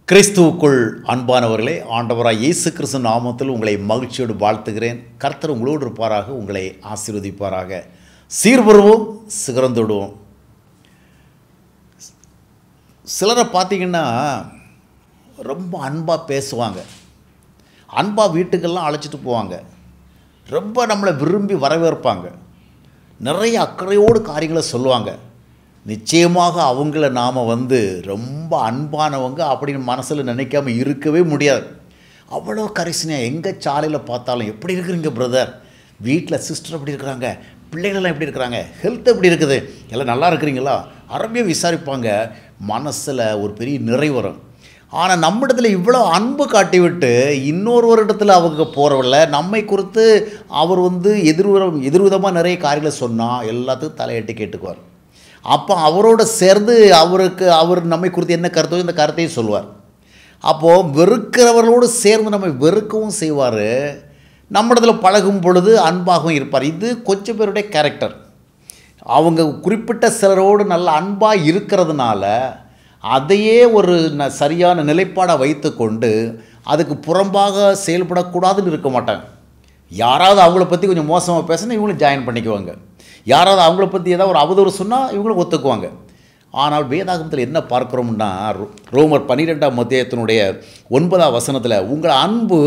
கிறிஸ்துவுக்குள் அன்பானவர்களே ஆண்டவராய் இயேசு கிறிஸ்து நாமத்தில் உங்களை மகிழ்ச்சியோடு வாழ்த்துகிறேன் கர்த்தர் உங்களோடு இருப்பாராக உங்களை ஆசீர்வதிப்பாராக சீர்பருவோம் சிகரந்தோடுவோம் சிலரை பார்த்தீங்கன்னா ரொம்ப அன்பாக பேசுவாங்க அன்பாக வீட்டுக்கெல்லாம் அழைச்சிட்டு போவாங்க ரொம்ப நம்மளை விரும்பி வரவேற்பாங்க நிறைய அக்கறையோடு காரியங்களை சொல்லுவாங்க நிச்சயமாக அவங்கள நாம் வந்து ரொம்ப அன்பானவங்க அப்படின்னு மனசில் நினைக்காம இருக்கவே முடியாது அவ்வளோ கரிசனையாக எங்கே சாலையில் பார்த்தாலும் எப்படி இருக்கிறீங்க பிரதர் வீட்டில் சிஸ்டர் எப்படி இருக்கிறாங்க பிள்ளைகளெல்லாம் எப்படி இருக்கிறாங்க ஹெல்த் எப்படி இருக்குது எல்லாம் நல்லா இருக்கிறீங்களா அருமையாக விசாரிப்பாங்க மனசில் ஒரு பெரிய நிறை வரும் ஆனால் நம்மிடத்தில் இவ்வளோ அன்பு காட்டிவிட்டு இன்னொருவரிடத்தில் அவங்க போகிறவில்ல நம்மை குறித்து அவர் வந்து எதிர்விதம் எதிர்விதமாக நிறைய காரியங்களை சொன்னால் எல்லாத்துக்கும் தலையிட்டு கேட்டுக்குவார் அப்போ அவரோட சேர்ந்து அவருக்கு அவர் நம்மை குறித்து என்ன கருத்தோ இந்த கருத்தையும் சொல்லுவார் அப்போது வெறுக்கிறவர்களோடு சேர்ந்து நம்மை வெறுக்கவும் செய்வார் நம்மிடத்தில் பழகும் பொழுது அன்பாகவும் இருப்பார் இது கொஞ்சம் பேருடைய கேரக்டர் அவங்க குறிப்பிட்ட சிலரோடு நல்ல அன்பாக இருக்கிறதுனால அதையே ஒரு ந சரியான நிலைப்பாடாக வைத்துக்கொண்டு அதுக்கு புறம்பாக செயல்படக்கூடாதுன்னு இருக்க மாட்டாங்க யாராவது அவங்கள பற்றி கொஞ்சம் மோசமாக பேசினா இவங்களும் ஜாயின் பண்ணிக்குவாங்க யாராவது அவங்கள பற்றி ஏதாவது ஒரு அவதூறு சொன்னால் இவங்களும் ஒத்துக்குவாங்க ஆனால் வேதாகமத்தில் என்ன பார்க்குறோம்னா ரோ- ரோமர் பன்னிரெண்டாம் மத்தியத்தினுடைய ஒன்பதாம் வசனத்தில் உங்கள் அன்பு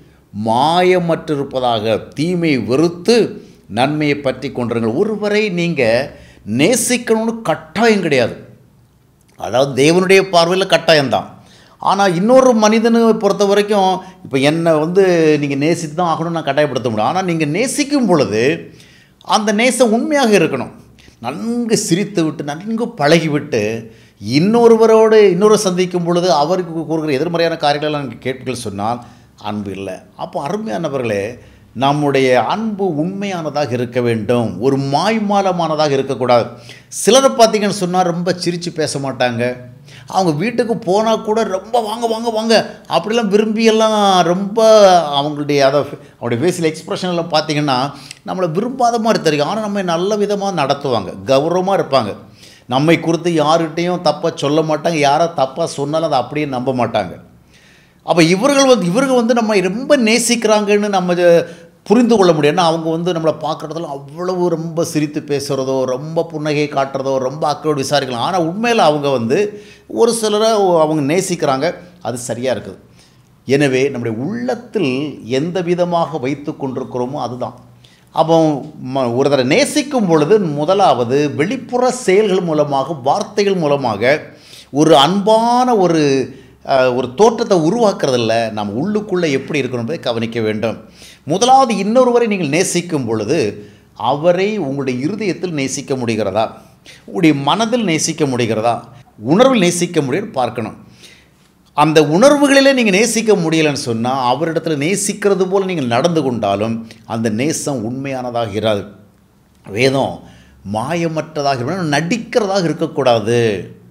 மாயமற்றிருப்பதாக தீமை வெறுத்து நன்மையை பற்றி கொண்டிருங்கள் ஒருவரை நீங்கள் நேசிக்கணும்னு கட்டாயம் கிடையாது அதாவது தேவனுடைய பார்வையில் கட்டாயம்தான் ஆனால் இன்னொரு மனிதனை பொறுத்த வரைக்கும் இப்போ என்னை வந்து நீங்கள் நேசித்து தான் ஆகணும்னு நான் கட்டாயப்படுத்த முடியும் ஆனால் நீங்கள் நேசிக்கும் பொழுது அந்த நேசம் உண்மையாக இருக்கணும் நன்கு சிரித்து விட்டு நன்கு பழகிவிட்டு இன்னொருவரோடு இன்னொரு சந்திக்கும் பொழுது அவருக்கு கூறுகிற எதிர்மறையான காரியங்களை நான் கேட்பீர்கள் சொன்னால் அன்பு இல்லை அப்போ அருமையானவர்களே நம்முடைய அன்பு உண்மையானதாக இருக்க வேண்டும் ஒரு மாய்மாலமானதாக இருக்கக்கூடாது சிலரை பார்த்தீங்கன்னு சொன்னால் ரொம்ப சிரித்து பேச மாட்டாங்க அவங்க வீட்டுக்கு போனால் கூட ரொம்ப வாங்க வாங்க வாங்க அப்படிலாம் விரும்பியெல்லாம் ரொம்ப அவங்களுடைய அதை அவங்களுடைய ஃபேஸில் எக்ஸ்ப்ரெஷன் எல்லாம் பார்த்தீங்கன்னா நம்மளை விரும்பாத மாதிரி தெரியும் ஆனால் நம்ம நல்ல விதமாக நடத்துவாங்க கௌரவமாக இருப்பாங்க நம்மை குறித்து யாருகிட்டையும் தப்பாக சொல்ல மாட்டாங்க யாரோ தப்பாக சொன்னாலும் அதை அப்படியே நம்ப மாட்டாங்க அப்போ இவர்கள் வந்து இவர்கள் வந்து நம்ம ரொம்ப நேசிக்கிறாங்கன்னு நம்ம ஜ- புரிந்து கொள்ள முடியும் ஏன்னா அவங்க வந்து நம்மளை பார்க்குறதுல அவ்வளவு ரொம்ப சிரித்து பேசுகிறதோ ரொம்ப புன்னகை காட்டுறதோ ரொம்ப அக்கறையோடு விசாரிக்கலாம் ஆனால் உண்மையில் அவங்க வந்து ஒரு சிலரை அவங்க நேசிக்கிறாங்க அது சரியாக இருக்குது எனவே நம்முடைய உள்ளத்தில் எந்த விதமாக வைத்து கொண்டிருக்கிறோமோ அதுதான் அப்போ ம ஒரு தடவை நேசிக்கும் பொழுது முதலாவது வெளிப்புற செயல்கள் மூலமாக வார்த்தைகள் மூலமாக ஒரு அன்பான ஒரு அஹ், ஒரு தோற்றத்தை உருவாக்குறதில்ல நம்ம உள்ளுக்குள்ளே எப்படி இருக்கணும் என்பதை கவனிக்க வேண்டும் முதலாவது இன்னொருவரை நீங்கள் நேசிக்கும் பொழுது அவரை உங்களுடைய இருதயத்தில் நேசிக்க முடிகிறதா உங்களுடைய மனதில் நேசிக்க முடிகிறதா உணர்வில் நேசிக்க முடியும்னு பார்க்கணும் அந்த உணர்வுகளிலே நீங்கள் நேசிக்க முடியலைன்னு சொன்னால் அவரிடத்துல நேசிக்கிறது போல் நீங்கள் நடந்து கொண்டாலும் அந்த நேசம் உண்மையானதாக இராது வேதம் மாயமற்றதாக இருக்கணும், நடிக்கிறதாக இருக்கக்கூடாது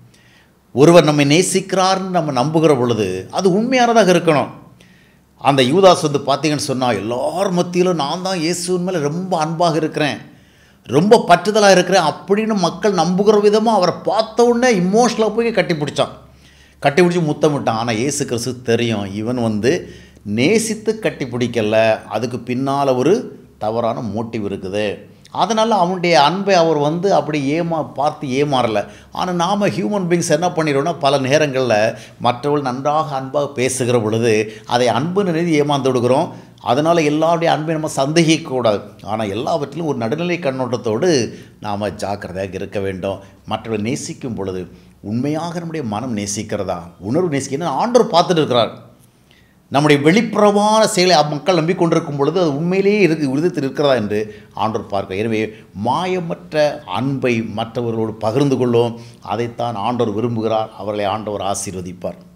ஒருவர் நம்மை நேசிக்கிறார்னு நம்ம நம்புகிற பொழுது அது உண்மையானதாக இருக்கணும் அந்த யூதாஸ் வந்து பார்த்தீங்கன்னு சொன்னால் எல்லார் மத்தியிலும் நான் தான் இயேசுவின் மேலே ரொம்ப அன்பாக இருக்கிறேன் ரொம்ப பற்றுதலாக இருக்கிறேன் அப்படின்னு மக்கள் நம்புகிற விதமாக அவரை பார்த்த உடனே இமோஷனலாக போய் கட்டி பிடிச்சான் கட்டி பிடிச்சி முத்தமிட்டான் ஆனால் இயேசு கிறிஸ்து தெரியும் இவன் வந்து நேசித்து கட்டி பிடிக்கல அதுக்கு பின்னால் ஒரு தவறான மோட்டிவ் இருக்குது அதனால் அவனுடைய அன்பை அவர் வந்து அப்படி ஏமா பார்த்து ஏமாறல ஆனால் நாம் ஹியூமன் பீங்ஸ் என்ன பண்ணிடுவோம்னா பல நேரங்களில் மற்றவர்கள் நன்றாக அன்பாக பேசுகிற பொழுது அதை அன்பு நினைத்து ஏமாந்து விடுகிறோம் அதனால் எல்லாருடைய அன்பை நம்ம சந்தேகிக்கக்கூடாது ஆனால் எல்லாவற்றிலும் ஒரு நடுநிலை கண்ணோட்டத்தோடு நாம் ஜாக்கிரதையாக இருக்க வேண்டும் மற்றவர்கள் நேசிக்கும் பொழுது உண்மையாக நம்முடைய மனம் நேசிக்கிறதா உணர்வு நேசிக்க ஆண்டவர் பார்த்துட்டு இருக்கிறார் நம்முடைய வெளிப்புறமான செயலை மக்கள் நம்பிக்கொண்டிருக்கும் பொழுது அது உண்மையிலேயே இருக்கு விருதத்தில் இருக்கிறதா என்று ஆண்டவர் பார்க்க எனவே மாயமற்ற அன்பை மற்றவர்களோடு பகிர்ந்து கொள்ளும் அதைத்தான் ஆண்டவர் விரும்புகிறார் அவர்களை ஆண்டவர் ஆசீர்வதிப்பார்